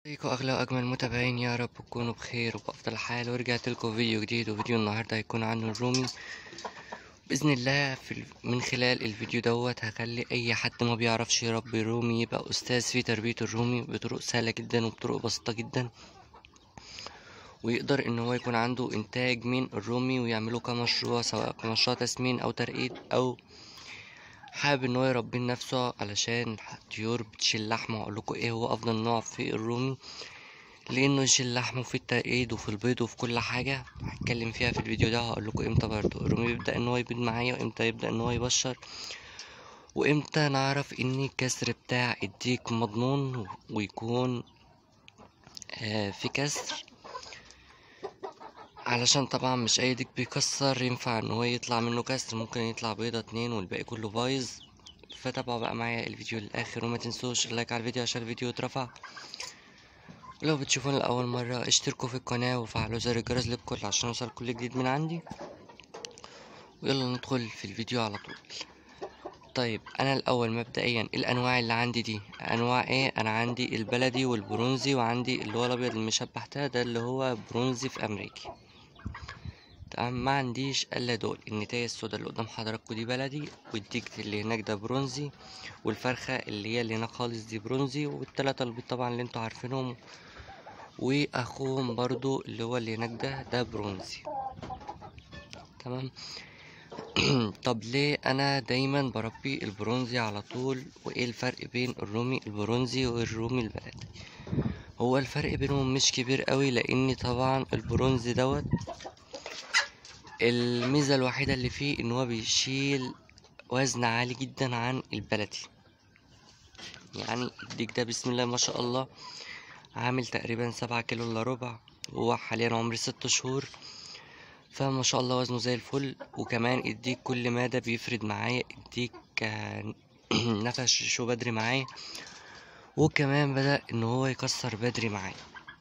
ازيكم اغلى واجمل متابعين يا رب تكونوا بخير وبافضل حال ورجعت لكم فيديو جديد وفيديو النهارده هيكون عنه الرومي باذن الله في ال- من خلال الفيديو دوت هخلي اي حد ما بيعرفش يربي رومي يبقى استاذ في تربيه الرومي بطرق سهله جدا وبطرق بسيطه جدا ويقدر ان هو يكون عنده انتاج من الرومي ويعمله كمشروع سواء كمشروع تسمين او ترقيد او حابب ان هو يربيه لنفسه علشان الطيور بتشيل لحمه واقول لكم ايه هو افضل نوع في الرومي لانه يشيل لحمه في الترقيد وفي البيض وفي كل حاجه هتكلم فيها في الفيديو ده هقول لكم امتى برضو الرومي بيبدا ان هو يبيض معايا وامتى يبدا ان هو يبشر وامتى نعرف ان الكسر بتاع الديك مضمون ويكون آه في كسر علشان طبعا مش اي ديك بيكسر ينفع ان هو يطلع منه كسر ممكن يطلع بيضة اتنين والباقي كله بايظ فتابعوا بقى معايا الفيديو للاخر وما تنسوش اللايك على الفيديو عشان الفيديو يترفع ولو بتشوفوني لأول مرة اشتركوا في القناة وفعلوا زر الجرس للكل عشان يوصل كل جديد من عندي ويلا ندخل في الفيديو على طول طيب انا الاول مبدئيا الانواع اللي عندي دي انواع ايه انا عندي البلدي والبرونزي وعندي اللي هو الابيض المشبح ده ده اللي هو برونزي في امريكي تمام ما عنديش الا دول النتاية السودا اللي قدام حضراتكم دي بلدي والديك اللي هناك ده برونزي والفرخة اللي هي اللي هناك خالص دي برونزي والتلاتة البيض طبعا اللي انتوا عارفينهم واخوهم برضو اللي هو اللي هناك ده ده برونزي تمام طب ليه انا دايما بربي البرونزي على طول وايه الفرق بين الرومي البرونزي والرومي البلدي هو الفرق بينهم مش كبير قوي لان طبعا البرونزي دوت الميزة الوحيدة اللي فيه ان هو بيشيل وزن عالي جدا عن البلدي يعني الديك ده بسم الله ما شاء الله عامل تقريبا سبعة كيلو الا ربع وهو حاليا عمري ست شهور فما شاء الله وزنه زي الفل وكمان الديك كل مادة بيفرد معايا الديك آه، نفش شو بدري معايا وكمان بدأ ان هو يكسر بدري معايا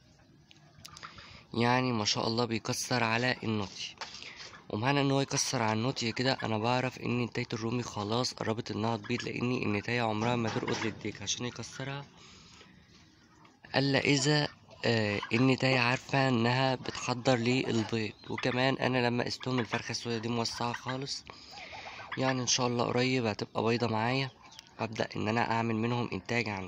يعني ما شاء الله بيكسر على النوتي ومعنى ان هو يكسر على النوتي كده انا بعرف ان نتاية الرومي خلاص قربت انها تبيض لان النتاية عمرها ما ترقد للديك عشان يكسرها الا اذا آه النتاية عارفة انها بتحضر للبيض وكمان انا لما استهم الفرخة السوداء دي موسعة خالص يعني ان شاء الله قريب هتبقى بيضة معايا وابدأ ان انا اعمل منهم انتاج عندي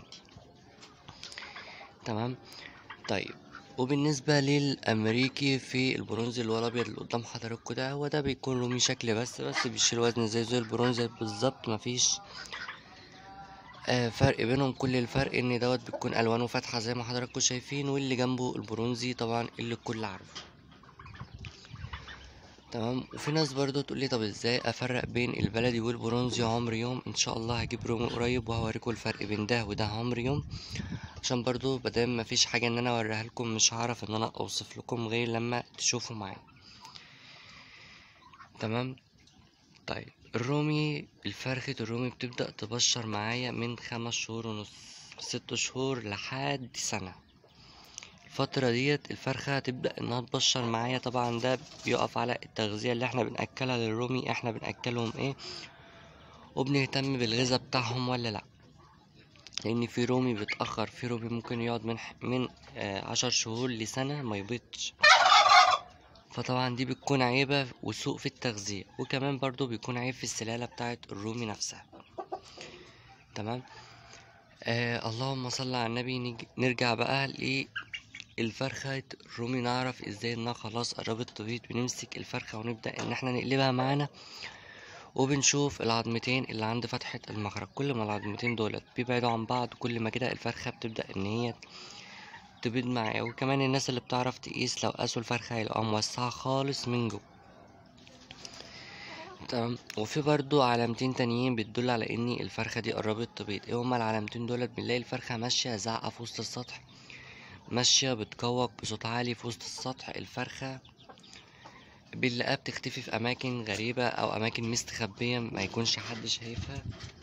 تمام طيب وبالنسبة للأمريكي في البرونزي اللي هو الأبيض اللي قدام حضراتكم ده هو ده بيكون رومي شكل بس بس بيشيل وزن زي زي البرونزي بالظبط مفيش آه فرق بينهم كل الفرق ان دوت بتكون الوانه فاتحه زي ما حضراتكم شايفين واللي جنبه البرونزي طبعا اللي الكل عارفه تمام وفي ناس برضو تقول لي طب ازاي افرق بين البلدي والبرونزي عمر يوم ان شاء الله هجيب رومي قريب وهوريكم الفرق بين ده وده عمر يوم عشان برضو مادام مفيش حاجه ان انا اوريها لكم مش هعرف ان انا اوصف لكم غير لما تشوفوا معايا تمام طيب الرومي الفرخة الرومي بتبدأ تبشر معايا من خمس شهور ونص ست شهور لحد سنة الفترة ديت الفرخة هتبدأ انها تبشر معايا طبعا ده بيقف على التغذية اللي احنا بنأكلها للرومي احنا بنأكلهم ايه وبنهتم بالغذاء بتاعهم ولا لا لان في رومي بيتأخر في رومي ممكن يقعد من من آه عشر شهور لسنة ما يبيضش فطبعا دي بتكون عيبة وسوء في التغذية وكمان برضو بيكون عيب في السلالة بتاعت الرومي نفسها تمام آه اللهم صل على النبي نيجي نرجع بقى للفرخة الرومي نعرف ازاي انها خلاص قربت تبيض بنمسك الفرخة ونبدأ ان احنا نقلبها معانا وبنشوف العظمتين اللي عند فتحة المخرج كل ما العظمتين دولت بيبعدوا عن بعض كل ما كده الفرخة بتبدأ ان هي تبيض معايا وكمان الناس اللي بتعرف تقيس لو قاسوا الفرخة هيلاقوها موسعة خالص من جوه تمام وفي برضو علامتين تانيين بتدل على ان الفرخة دي قربت تبيض ايه هما العلامتين دولت بنلاقي الفرخة ماشية زعقة في وسط السطح ماشية بتكوك بصوت عالي في وسط السطح الفرخة بنلاقيها بتختفي في اماكن غريبة او اماكن مستخبية ما يكونش حد شايفها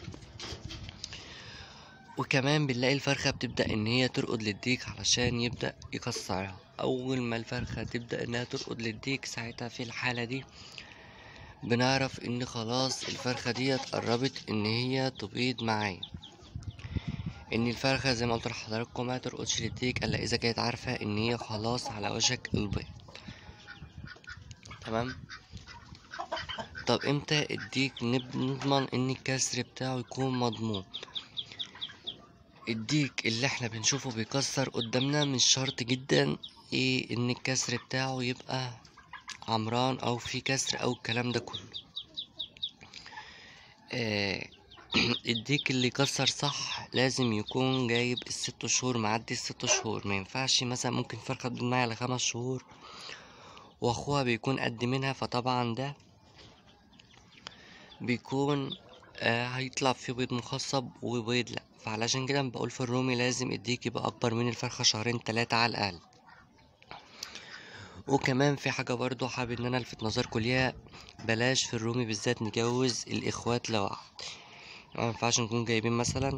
وكمان بنلاقي الفرخة بتبدأ إن هي ترقد للديك علشان يبدأ يكسرها أول ما الفرخة تبدأ إنها ترقد للديك ساعتها في الحالة دي بنعرف إن خلاص الفرخة ديت قربت إن هي تبيض معايا ان الفرخة زي ما قلت لحضراتكم ما ترقدش للديك الا اذا كانت عارفة ان هي خلاص على وشك البيض تمام طب امتى الديك نب- نضمن ان الكسر بتاعه يكون مضمون الديك اللي احنا بنشوفه بيكسر قدامنا مش شرط جدا ايه ان الكسر بتاعه يبقى عمران او في كسر او الكلام ده كله آه الديك اللي يكسر صح لازم يكون جايب الست شهور معدي الست شهور ما ينفعش مثلا ممكن فرخة تبيض معايا على خمس شهور واخوها بيكون قد منها فطبعا ده بيكون آه هيطلع فيه بيض مخصب وبيض لا فعلشان كده بقول في الرومي لازم الديك يبقى اكبر من الفرخة شهرين تلاتة على الاقل وكمان في حاجة برضو حابب ان انا الفت نظركم ليها بلاش في الرومي بالذات نجوز الاخوات لبعض ما ينفعش نكون جايبين مثلا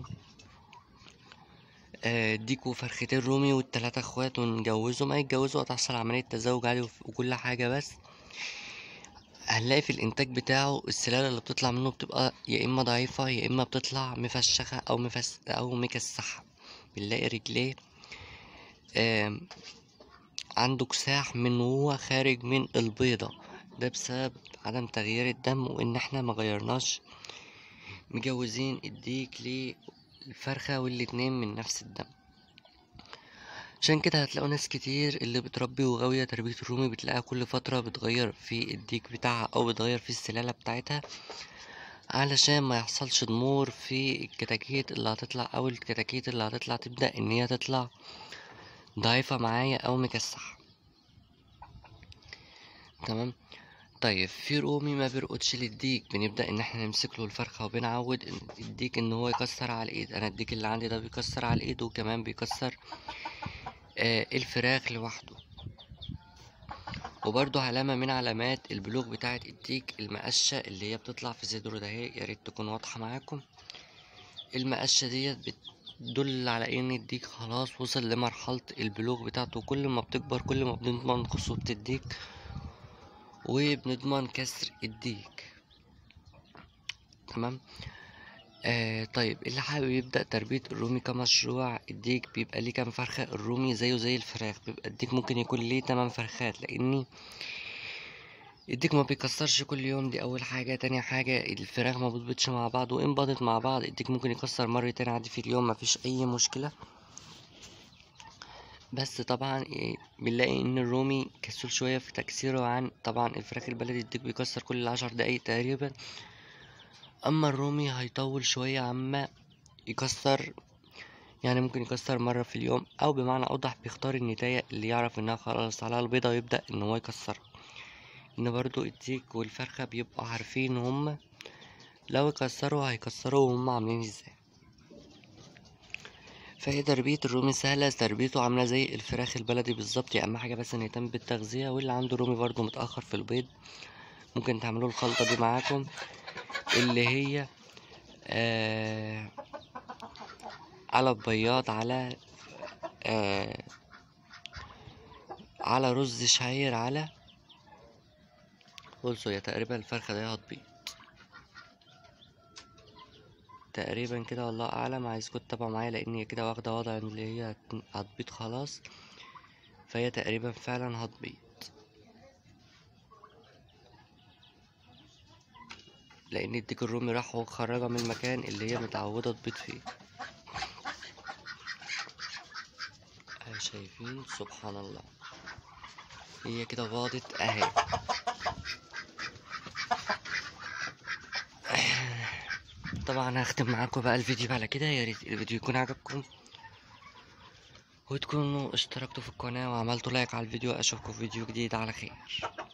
آه، ديك وفرختين رومي والتلاتة اخوات ونجوزهم اي يتجوزوا وتحصل عملية تزاوج عادي وف- وكل حاجة بس هنلاقي في الانتاج بتاعه السلالة اللي بتطلع منه بتبقى يا اما ضعيفة يا اما بتطلع مفشخة او مفس او مكسحة بنلاقي رجليه آم، عنده كساح من وهو خارج من البيضة ده بسبب عدم تغيير الدم وان احنا مغيرناش مجوزين الديك للفرخة والاتنين من نفس الدم عشان كده هتلاقوا ناس كتير اللي بتربي وغاوية تربية الرومي بتلاقيها كل فترة بتغير في الديك بتاعها أو بتغير في السلالة بتاعتها علشان ما يحصلش ضمور في الكتاكيت اللي هتطلع أو الكتاكيت اللي هتطلع تبدأ إن هي تطلع ضعيفة معايا أو مكسحة تمام طيب في رومي ما بيرقدش للديك بنبدأ ان احنا نمسك له الفرخة وبنعود إن- الديك ان هو يكسر على الايد انا الديك اللي عندي ده بيكسر على الايد وكمان بيكسر آه الفراخ لوحده وبرضو علامة من علامات البلوغ بتاعة الديك المقشة اللي هي بتطلع في صدره ده هي يا ريت تكون واضحة معاكم المقشة ديت بتدل على ان الديك خلاص وصل لمرحلة البلوغ بتاعته كل ما بتكبر كل ما بنضمن خصوبة الديك وبنضمن كسر الديك تمام آه طيب اللي حابب يبدأ تربية الرومي كمشروع الديك بيبقى ليه كام فرخة الرومي زيه زي الفراخ بيبقى الديك ممكن يكون ليه تمن فرخات لأني الديك ما بيكسرش كل يوم دي أول حاجة تاني حاجة الفراخ ما بتبيضش مع بعض وإن بضت مع بعض الديك ممكن يكسر مرتين عادي في اليوم مفيش أي مشكلة بس طبعا إيه، بنلاقي ان الرومي كسول شوية في تكسيره عن طبعا الفراخ البلدي الديك بيكسر كل عشر دقايق تقريبا اما الرومي هيطول شوية عما يكسر يعني ممكن يكسر مرة في اليوم او بمعنى اوضح بيختار النتاية اللي يعرف انها خلاص على البيضة ويبدأ ان هو يكسرها ان برضو الديك والفرخة بيبقوا عارفين هما لو يكسروا هيكسروا وهم عاملين ازاي فهي تربية الرومي سهلة تربيته عاملة زي الفراخ البلدي بالظبط أهم حاجة بس إن يهتم بالتغذية واللي عنده رومي برضو متأخر في البيض ممكن تعملوا الخلطة دي معاكم اللي هي آه على بياض على آه على رز شعير على بصوا هي تقريبا الفرخة دي هتبيض تقريبا كده والله اعلم عايزكم تتابعوا معايا لان هي كده واخده وضع اللي هي هت- هتبيض خلاص فهي تقريبا فعلا هتبيض لان الديك الرومي راح وخرجها من المكان اللي هي متعوده تبيض فيه اهي شايفين سبحان الله هي كده باضت اهي طبعا هختم معاكم بقى الفيديو على كده يا ريت الفيديو يكون عجبكم وتكونوا اشتركتوا في القناة وعملتوا لايك على الفيديو اشوفكم في فيديو جديد على خير